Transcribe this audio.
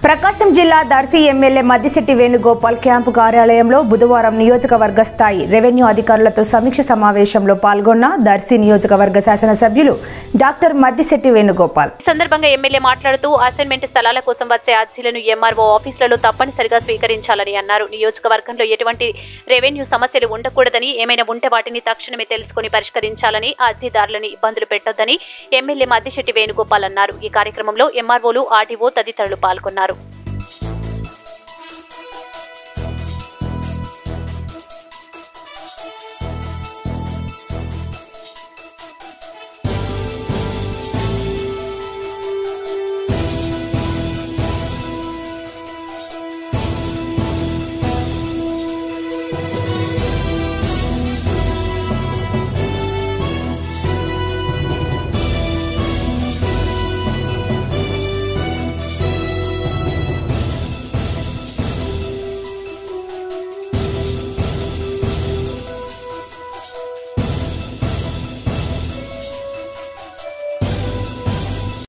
ప్రకాశం జిల్లా Darsi MLA Maddisetty Venugopal camp కార్యాలయంలో బుధవారం నియోజకవర్గ స్థాయి రెవెన్యూ అధికారులతో సమీక్ష సమావేశంలో పాల్గొన్న దర్శి నియోజకవర్గ శాసనసభ్యులు డాక్టర్ మద్దిశెట్టి వేణుగోపాల్ ఈ సందర్భంగా ఎమ్మెల్యే మాట్లాడుతూ అసైన్మెంట్ స్థలాల కోసం వచ్చే అర్జీలను ఎంఆర్ఓ ఆఫీసులలో తప్పనిసరిగా స్వీకరించాలని అన్నారు నియోజకవర్గంలో ఎటువంటి రెవెన్యూ సమస్యలు ఉండకూడదని ఏమైనా ఉంటే వాటిని తక్షణమే తెలుసుకుని పరిష్కరించాలని అర్జీదారులను ఇబ్బందులు పెట్టొద్దని ఎమ్మెల్యే మద్దిశెట్టి వేణుగోపాల్ అన్నారు ఈ కార్యక్రమంలో ఎంఆర్ఓలు ఆర్డీఓ తదితరులు పాల్గొన్నారు